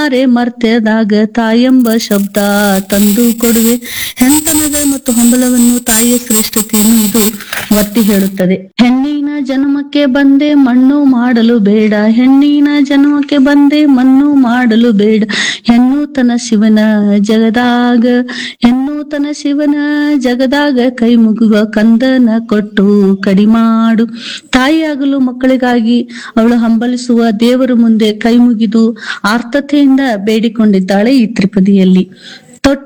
ಮಾರೆ ಮರ್ತ್ಯದಾಗ ತಾಯೆಂಬ ಶಬ್ದ ತಂದು ಕೊಡುವೆ ಹೆಣ್ತನದ ಮತ್ತು ಹಂಬಲವನ್ನು ತಾಯಿಯ ಶ್ರೇಷ್ಠತೆಯನ್ನು ಇದು ಒತ್ತಿ ಹೇಳುತ್ತದೆ ಹೆಣ್ಣಿನ ಜನ್ಮಕ್ಕೆ ಬಂದೆ ಮಣ್ಣು ಮಾಡಲು ಬೇಡ ಹೆಣ್ಣಿನ ಜನ್ಮಕ್ಕೆ ಬಂದೆ ಮಣ್ಣು ಮಾಡಲು ಬೇಡ ಹೆಣ್ಣು ತನ ಶಿವನ ಜಗದಾಗ ಹೆಣ್ಣು ತನ ಶಿವನ ಜಗದಾಗ ಕೈ ಮುಗುವ ಕಂದನ ಕೊಟ್ಟು ಕಡಿಮಾಡು ತಾಯಿಯಾಗಲು ಮಕ್ಕಳಿಗಾಗಿ ಅವಳು ಹಂಬಲಿಸುವ ದೇವರ ಮುಂದೆ ಕೈ ಮುಗಿದು ಆರ್ತತೆಯಿಂದ ಬೇಡಿಕೊಂಡಿದ್ದಾಳೆ ಈ ತ್ರಿಪದಿಯಲ್ಲಿ